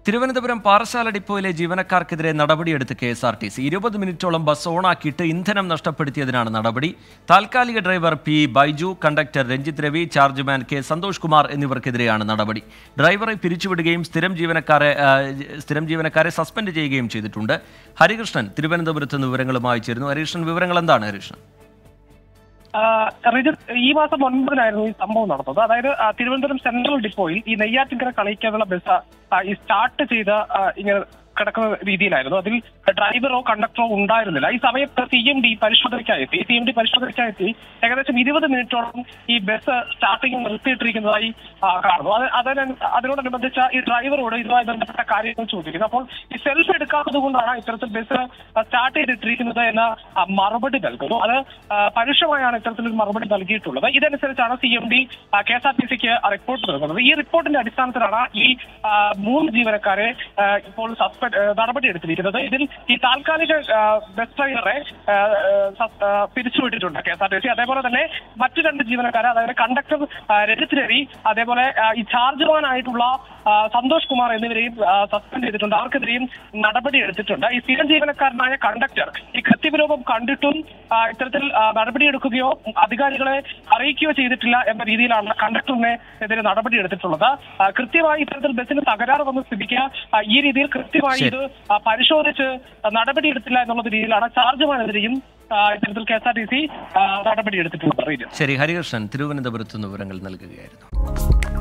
തിരുവനന്തപുരം പാറശാല ഡിപ്പോയിലെ ജീവനക്കാർക്കെതിരെ നടപടിയെടുത്ത് K S R T C ഇരുപത് മിനിറ്റോളം ബസ് ഓണാക്കിയിട്ട് ഇന്ധനം നഷ്ടപ്പെടുത്തിയതിനാണ് നടപടി താൽക്കാലിക driver P Baiju conductor Ranjith Ravi chargeman K Santhosh Kumar എന്നിവർക്കെതിരെയാണ് നടപടി ഡ്രൈവറെ പിരിച്ചുവിടുകയും സ്ഥിരം ജീവനക്കാരെ ആ, സ്ഥിരം ജീവനക്കാരെ സസ്പെൻഡ് ചെയ്യുകയും ചെയ്തിട്ടുണ്ട് ഹരികൃഷ്ണൻ തിരുവനന്തപുരത്ത് നിന്ന് വിവരങ്ങളുമായി ചേരുന്നു ഹരികൃഷ്ണൻ വിവരങ്ങൾ എന്താണ് ഹരികൃഷ്ണൻ ആ, റിജിത്ത് ഈ മാസം ഒൻപതിനായിരുന്നു ഈ സംഭവം നടന്നത് അതായത് ആ, തിരുവനന്തപുരം സെൻട്രൽ ഡിപ്പോയിൽ ഈ നെയ്യാറ്റിൻകര കളിക്കാനുള്ള ബസ് ആ, ഈ സ്റ്റാർട്ട് ചെയ്ത ആ, ഇങ്ങനെ കിടക്കുന്ന രീതിയിലായിരുന്നു അതിൽ ഡ്രൈവറോ കണ്ടക്ടറോ ഉണ്ടായിരുന്നില്ല ഈ സമയത്ത് സി എം ഡി പരിശോധനയ്ക്കായി എത്തി സി എം ഡി പരിശോധനയ്ക്കായി എത്തി ഏകദേശം ഇരുപത് മിനിറ്റോളം ഈ ബസ് സ്റ്റാർട്ടിംഗ് നിർത്തിയിട്ടിരിക്കുന്നതായി ആ, കാണുന്നു അത് അതിന് അതിനോടനുബന്ധിച്ച ഈ ഡ്രൈവറോട് ഇതുമായി ബന്ധപ്പെട്ട കാര്യങ്ങൾ ചോദിക്കുന്നു അപ്പോൾ ഈ സെൽഫ് എടുക്കാത്തത് കൊണ്ടാണ് ഇത്തരത്തിൽ ബസ് സ്റ്റാർട്ട് ചെയ്തിട്ടിരിക്കുന്നത് എന്ന ആ, മറുപടി നൽകുന്നു അത് ആ, പരുഷമായാണ് ഇത്തരത്തിലൊരു മറുപടി നൽകിയിട്ടുള്ളത് ഇതനുസരിച്ചാണ് C M D K S R T സിക്ക് റിപ്പോർട്ട് നൽകുന്നത് ഈ റിപ്പോർട്ടിന്റെ അടിസ്ഥാനത്തിലാണ് ഈ ആ, മൂന്ന് ജീവനക്കാരെ ആ, ഇപ്പോൾ സസ്പെൻഡ് നടപടി എടുത്തിരിക്കുന്നത് ഇതിൽ ഈ താൽക്കാലിക ആ, ബസ് ഡ്രൈവറെ ആ, ആ, സസ്- ആ, പിരിച്ചുവിട്ടിട്ടുണ്ട് K S R T C അതേപോലെ തന്നെ മറ്റു രണ്ട് ജീവനക്കാരെ അതായത് കണ്ടക്ടർ ആ, രജിത് രവി അതേപോലെ ആ, ഈ ചാർജ്മാനായിട്ടുള്ള ആ, സന്തോഷ് കുമാർ എന്നിവരെയും ആ, സസ്പെൻഡ് ചെയ്തിട്ടുണ്ട് അവർക്കെതിരെയും നടപടി എടുത്തിട്ടുണ്ട് ഈ സ്ഥിരം ജീവനക്കാരനായ കണ്ടക്ടർ ഈ കൃത്യവിലോപം കണ്ടിട്ടും ആ, ഇത്തരത്തിൽ ആ, നടപടിയെടുക്കുകയോ അധികാരികളെ അറിയിക്കുകയോ ചെയ്തിട്ടില്ല എന്ന രീതിയിലാണ് കണ്ടക്ടറിനെ എതിരെ നടപടി എടുത്തിട്ടുള്ളത് ആ, കൃത്യമായി ഇത്തരത്തിൽ ബസ്സിന് തകരാറ് വന്ന സ്ഥിതിക്ക് ആ, ഈ രീതിയിൽ കൃത്യമായി ഇത് ആ, പരിശോധിച്ച് നടപടിയെടുത്തില്ല എന്നുള്ള രീതിയിലാണ് ചാർജുമാനെതിരെയും ആ, ഇത്തരത്തിൽ K S R T C നടപടി എടുത്തിട്ടുള്ളത് റീജൻ ശരി ഹരികൃഷ്ണൻ തിരുവനന്തപുരത്ത് നിന്ന് വിവരങ്ങൾ നൽകുകയായിരുന്നു